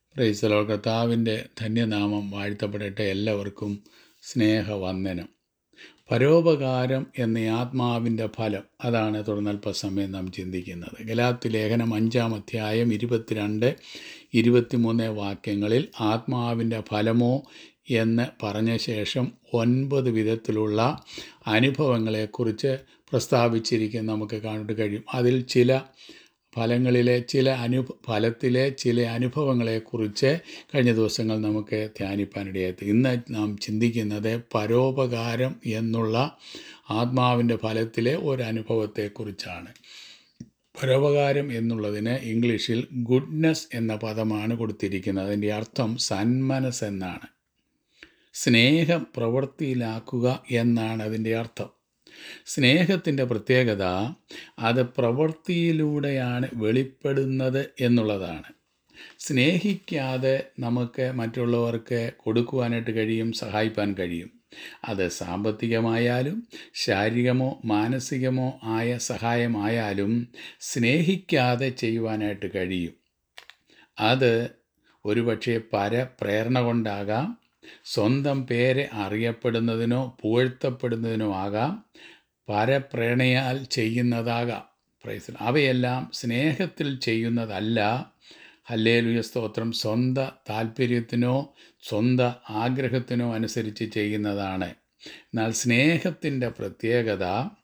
പ്രൈസലോ കർത്താവിൻ്റെ ധന്യനാമം വാഴ്ത്തപ്പെടട്ടെ എല്ലാവർക്കും സ്നേഹവന്ദനം പരോപകാരം എന്ന ആത്മാവിൻ്റെ ഫലം അതാണ് തുടർന്നൽപ്പസമയം നാം ചിന്തിക്കുന്നത് ഗലാത്തി ലേഖനം അഞ്ചാം അധ്യായം ഇരുപത്തിരണ്ട് ഇരുപത്തിമൂന്ന് വാക്യങ്ങളിൽ ആത്മാവിൻ്റെ ഫലമോ എന്ന് പറഞ്ഞ ശേഷം ഒൻപത് വിധത്തിലുള്ള അനുഭവങ്ങളെക്കുറിച്ച് പ്രസ്താവിച്ചിരിക്കുന്ന നമുക്ക് കാണാൻ കഴിയും അതിൽ ചില ഫലങ്ങളിലെ ചില അനു ഫലത്തിലെ ചില അനുഭവങ്ങളെക്കുറിച്ച് കഴിഞ്ഞ ദിവസങ്ങൾ നമുക്ക് ധ്യാനിപ്പാനിടയായി ഇന്ന് നാം ചിന്തിക്കുന്നത് പരോപകാരം എന്നുള്ള ആത്മാവിൻ്റെ ഫലത്തിലെ ഒരു അനുഭവത്തെക്കുറിച്ചാണ് പരോപകാരം എന്നുള്ളതിന് ഇംഗ്ലീഷിൽ ഗുഡ്നെസ് എന്ന പദമാണ് കൊടുത്തിരിക്കുന്നത് അതിൻ്റെ അർത്ഥം സന്മനസ് എന്നാണ് സ്നേഹം പ്രവൃത്തിയിലാക്കുക എന്നാണ് അതിൻ്റെ അർത്ഥം സ്നേഹത്തിൻ്റെ പ്രത്യേകത അത് പ്രവൃത്തിയിലൂടെയാണ് വെളിപ്പെടുന്നത് എന്നുള്ളതാണ് സ്നേഹിക്കാതെ നമുക്ക് മറ്റുള്ളവർക്ക് കൊടുക്കുവാനായിട്ട് കഴിയും സഹായിപ്പാൻ കഴിയും അത് സാമ്പത്തികമായാലും ശാരീരികമോ മാനസികമോ ആയ സഹായമായാലും സ്നേഹിക്കാതെ ചെയ്യുവാനായിട്ട് കഴിയും അത് ഒരുപക്ഷെ പരപ്രേരണ കൊണ്ടാകാം സ്വന്തം പേര് അറിയപ്പെടുന്നതിനോ പുകഴ്ത്തപ്പെടുന്നതിനോ ആകാം പരപ്രേരണയാൽ ചെയ്യുന്നതാകാം പ്രൈസ് അവയെല്ലാം സ്നേഹത്തിൽ ചെയ്യുന്നതല്ല ഹല്ലേലുയ സ്തോത്രം സ്വന്ത താല്പര്യത്തിനോ സ്വന്ത ആഗ്രഹത്തിനോ അനുസരിച്ച് ചെയ്യുന്നതാണ് എന്നാൽ സ്നേഹത്തിൻ്റെ പ്രത്യേകത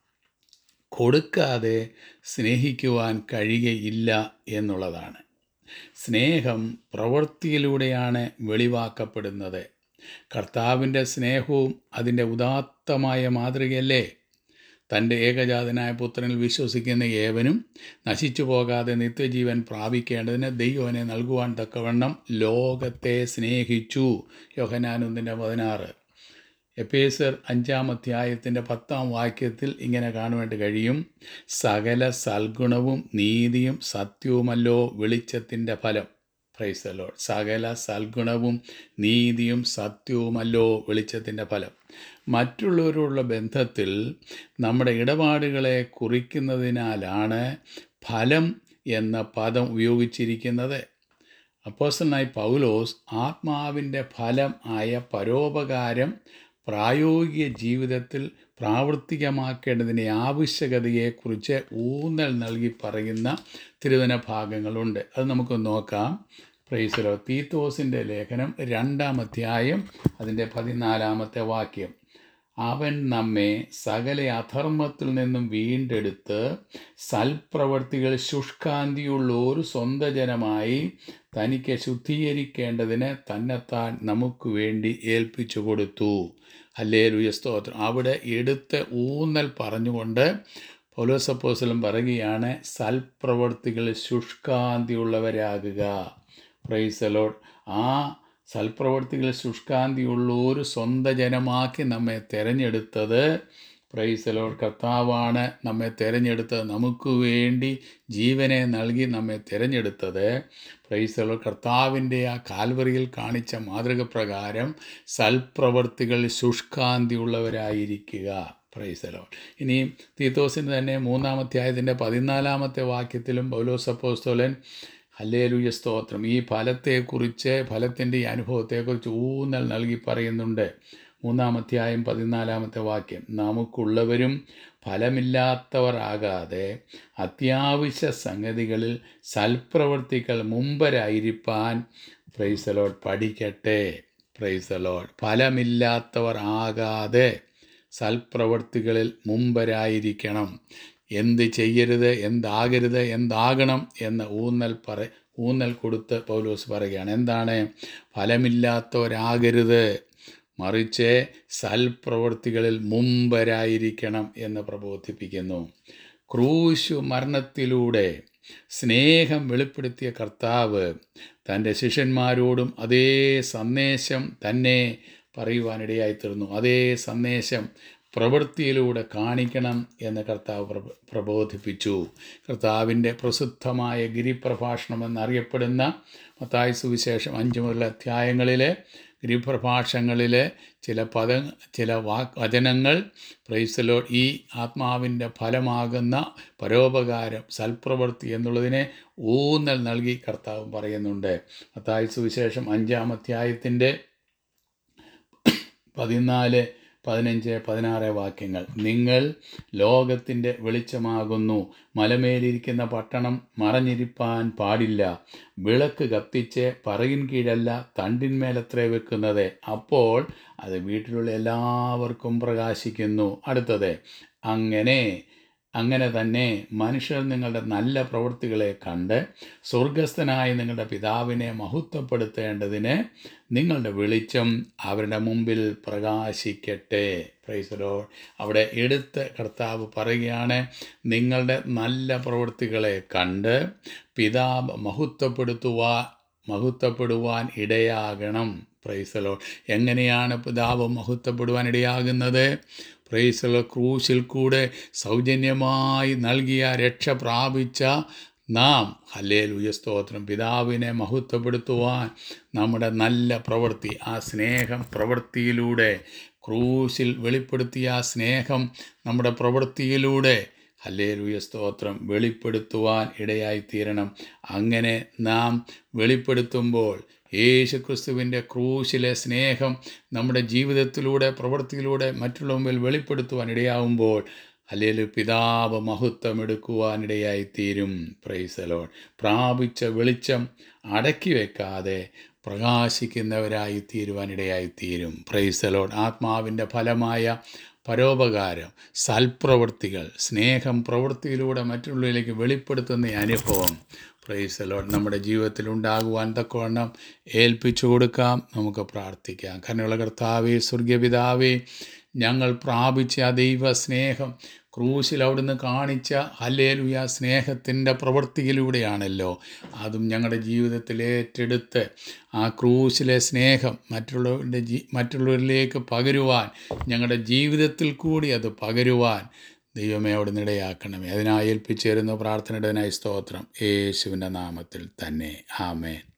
കൊടുക്കാതെ സ്നേഹിക്കുവാൻ കഴിയുകയില്ല എന്നുള്ളതാണ് സ്നേഹം പ്രവൃത്തിയിലൂടെയാണ് വെളിവാക്കപ്പെടുന്നത് കർത്താവിൻ്റെ സ്നേഹവും അതിൻ്റെ ഉദാത്തമായ മാതൃകയല്ലേ തൻ്റെ ഏകജാതനായ പുത്രനിൽ വിശ്വസിക്കുന്ന ഏവനും നശിച്ചു പോകാതെ നിത്യജീവൻ പ്രാപിക്കേണ്ടതിന് ദൈവനെ നൽകുവാൻ തക്കവണ്ണം ലോകത്തെ സ്നേഹിച്ചു യോഹനാനന്ദിൻ്റെ പതിനാറ് എപ്പേസർ അഞ്ചാം അധ്യായത്തിൻ്റെ പത്താം വാക്യത്തിൽ ഇങ്ങനെ കാണുവാൻ കഴിയും സകല സൽഗുണവും നീതിയും സത്യവുമല്ലോ വെളിച്ചത്തിൻ്റെ ഫലം പ്രൈസലോ സകല സൽഗുണവും നീതിയും സത്യവുമല്ലോ വെളിച്ചത്തിൻ്റെ ഫലം മറ്റുള്ളവരോടുള്ള ബന്ധത്തിൽ നമ്മുടെ ഇടപാടുകളെ കുറിക്കുന്നതിനാലാണ് ഫലം എന്ന പദം ഉപയോഗിച്ചിരിക്കുന്നത് അപ്പോസ്റ്റലായി പൗലോസ് ആത്മാവിൻ്റെ ഫലം ആയ പരോപകാരം പ്രായോഗിക ജീവിതത്തിൽ പ്രാവർത്തികമാക്കേണ്ടതിൻ്റെ ആവശ്യകതയെക്കുറിച്ച് ഊന്നൽ നൽകി പറയുന്ന തിരുവന ഭാഗങ്ങളുണ്ട് അത് നമുക്ക് നോക്കാം പ്രൈസലോ തീത്തോസിൻ്റെ ലേഖനം രണ്ടാം അധ്യായം അതിൻ്റെ പതിനാലാമത്തെ വാക്യം അവൻ നമ്മെ സകല അധർമ്മത്തിൽ നിന്നും വീണ്ടെടുത്ത് സൽപ്രവർത്തികൾ ശുഷ്കാന്തിയുള്ള ഒരു സ്വന്ത ജനമായി തനിക്ക് ശുദ്ധീകരിക്കേണ്ടതിന് തന്നെത്താൻ നമുക്ക് വേണ്ടി ഏൽപ്പിച്ചു കൊടുത്തു അല്ലേ ലുയസ്തോത്രം അവിടെ എടുത്ത് ഊന്നൽ പറഞ്ഞുകൊണ്ട് പൗലോസപ്പോസലും പറയുകയാണ് സൽപ്രവർത്തികൾ ശുഷ്കാന്തിയുള്ളവരാകുക പ്രൈസലോഡ് ആ സൽപ്രവർത്തികൾ ശുഷ്കാന്തിയുള്ള ഒരു സ്വന്ത ജനമാക്കി നമ്മെ തിരഞ്ഞെടുത്തത് പ്രൈസലോഡ് കർത്താവാണ് നമ്മെ തിരഞ്ഞെടുത്തത് നമുക്ക് വേണ്ടി ജീവനെ നൽകി നമ്മെ തിരഞ്ഞെടുത്തത് പ്രൈസലോഡ് കർത്താവിൻ്റെ ആ കാൽവറിയിൽ കാണിച്ച മാതൃക പ്രകാരം സൽപ്രവർത്തികൾ ശുഷ്കാന്തിയുള്ളവരായിരിക്കുക പ്രൈസലോ ഇനിയും തീത്തോസിന് തന്നെ മൂന്നാമധ്യായത്തിൻ്റെ പതിനാലാമത്തെ വാക്യത്തിലും പൗലോസപ്പോസ്തോലൻ ഹല്ലേലൂയ സ്തോത്രം ഈ ഫലത്തെക്കുറിച്ച് ഫലത്തിൻ്റെ ഈ അനുഭവത്തെക്കുറിച്ച് ഊന്നൽ നൽകി പറയുന്നുണ്ട് മൂന്നാമധ്യായം പതിനാലാമത്തെ വാക്യം നമുക്കുള്ളവരും ഫലമില്ലാത്തവർ ആകാതെ അത്യാവശ്യ സംഗതികളിൽ സൽപ്രവർത്തികൾ മുമ്പരായിരിക്കാൻ പ്രൈസലോഡ് പഠിക്കട്ടെ പ്രൈസലോഡ് ഫലമില്ലാത്തവർ ആകാതെ സൽപ്രവർത്തികളിൽ മുമ്പരായിരിക്കണം എന്ത് ചെയ്യരുത് എന്താകരുത് എന്താകണം എന്ന ഊന്നൽ പറ ഊന്നൽ കൊടുത്ത് പൗലോസ് പറയുകയാണ് എന്താണ് ഫലമില്ലാത്തവരാകരുത് മറിച്ച് സൽപ്രവർത്തികളിൽ മുമ്പരായിരിക്കണം എന്ന് പ്രബോധിപ്പിക്കുന്നു ക്രൂശു മരണത്തിലൂടെ സ്നേഹം വെളിപ്പെടുത്തിയ കർത്താവ് തൻ്റെ ശിഷ്യന്മാരോടും അതേ സന്ദേശം തന്നെ പറയുവാനിടയായിത്തീർന്നു അതേ സന്ദേശം പ്രവൃത്തിയിലൂടെ കാണിക്കണം എന്ന് കർത്താവ് പ്രബോധിപ്പിച്ചു കർത്താവിൻ്റെ പ്രസിദ്ധമായ ഗിരിപ്രഭാഷണം എന്നറിയപ്പെടുന്ന മത്തായ സുവിശേഷം അഞ്ച് മുതൽ അധ്യായങ്ങളിലെ ഗിരിപ്രഭാഷങ്ങളിലെ ചില പദ ചില വാക്ക് വചനങ്ങൾ പ്രൈസലോ ഈ ആത്മാവിൻ്റെ ഫലമാകുന്ന പരോപകാരം സൽപ്രവൃത്തി എന്നുള്ളതിനെ ഊന്നൽ നൽകി കർത്താവ് പറയുന്നുണ്ട് മത്തായി സുവിശേഷം അഞ്ചാം അധ്യായത്തിൻ്റെ പതിനാല് പതിനഞ്ച് പതിനാറ് വാക്യങ്ങൾ നിങ്ങൾ ലോകത്തിൻ്റെ വെളിച്ചമാകുന്നു മലമേലിരിക്കുന്ന പട്ടണം മറഞ്ഞിരിപ്പാൻ പാടില്ല വിളക്ക് കത്തിച്ച് പറയിൻ കീഴല്ല തണ്ടിന്മേലത്രേ വെക്കുന്നത് അപ്പോൾ അത് വീട്ടിലുള്ള എല്ലാവർക്കും പ്രകാശിക്കുന്നു അടുത്തത് അങ്ങനെ അങ്ങനെ തന്നെ മനുഷ്യർ നിങ്ങളുടെ നല്ല പ്രവൃത്തികളെ കണ്ട് സ്വർഗസ്ഥനായ നിങ്ങളുടെ പിതാവിനെ മഹത്വപ്പെടുത്തേണ്ടതിന് നിങ്ങളുടെ വെളിച്ചം അവരുടെ മുമ്പിൽ പ്രകാശിക്കട്ടെ പ്രൈസലോ അവിടെ എടുത്ത് കർത്താവ് പറയുകയാണ് നിങ്ങളുടെ നല്ല പ്രവൃത്തികളെ കണ്ട് പിതാവ് മഹത്വപ്പെടുത്തുവാൻ മഹത്വപ്പെടുവാൻ ഇടയാകണം പ്രൈസലോ എങ്ങനെയാണ് പിതാവ് മഹത്വപ്പെടുവാൻ ഇടയാകുന്നത് പ്രൈസലോ ക്രൂശിൽ കൂടെ സൗജന്യമായി നൽകിയ രക്ഷ പ്രാപിച്ച നാം ഹല്ലേലൂയ സ്തോത്രം പിതാവിനെ മഹത്വപ്പെടുത്തുവാൻ നമ്മുടെ നല്ല പ്രവൃത്തി ആ സ്നേഹം പ്രവൃത്തിയിലൂടെ ക്രൂശിൽ വെളിപ്പെടുത്തിയ ആ സ്നേഹം നമ്മുടെ പ്രവൃത്തിയിലൂടെ ഹല്ലേലൂയ സ്തോത്രം വെളിപ്പെടുത്തുവാൻ ഇടയായിത്തീരണം അങ്ങനെ നാം വെളിപ്പെടുത്തുമ്പോൾ യേശു ക്രിസ്തുവിൻ്റെ ക്രൂശിലെ സ്നേഹം നമ്മുടെ ജീവിതത്തിലൂടെ പ്രവൃത്തിയിലൂടെ മറ്റുള്ള മുമ്പിൽ വെളിപ്പെടുത്തുവാൻ ഇടയാവുമ്പോൾ അല്ലെങ്കിൽ പിതാവ് മഹത്വമെടുക്കുവാനിടയായിത്തീരും പ്രൈസലോൺ പ്രാപിച്ച വെളിച്ചം അടക്കി വെക്കാതെ പ്രകാശിക്കുന്നവരായി തീരുവാനിടയായിത്തീരും പ്രൈസലോൺ ആത്മാവിൻ്റെ ഫലമായ പരോപകാരം സൽപ്രവൃത്തികൾ സ്നേഹം പ്രവൃത്തിയിലൂടെ മറ്റുള്ളവരിലേക്ക് വെളിപ്പെടുത്തുന്ന ഈ അനുഭവം പ്രൈസലോൺ നമ്മുടെ ജീവിതത്തിൽ ഉണ്ടാകുവാൻ തക്കവണ്ണം ഏൽപ്പിച്ചു കൊടുക്കാം നമുക്ക് പ്രാർത്ഥിക്കാം കരുണയുള്ള കർത്താവേ സ്വർഗപിതാവേ ഞങ്ങൾ പ്രാപിച്ച ആ ദൈവ സ്നേഹം ക്രൂശിൽ അവിടുന്ന് കാണിച്ച ഹല്ലേലുയ സ്നേഹത്തിൻ്റെ പ്രവൃത്തിയിലൂടെയാണല്ലോ അതും ഞങ്ങളുടെ ജീവിതത്തിൽ ഏറ്റെടുത്ത് ആ ക്രൂശിലെ സ്നേഹം മറ്റുള്ളവരുടെ ജീ മറ്റുള്ളവരിലേക്ക് പകരുവാൻ ഞങ്ങളുടെ ജീവിതത്തിൽ കൂടി അത് പകരുവാൻ ദൈവമേ അവിടുന്ന് ഇടയാക്കണമേ അതിനായി ഏൽപ്പിച്ചേരുന്ന പ്രാർത്ഥനയുടേതിനായി സ്തോത്രം യേശുവിൻ്റെ നാമത്തിൽ തന്നെ ആമേൻ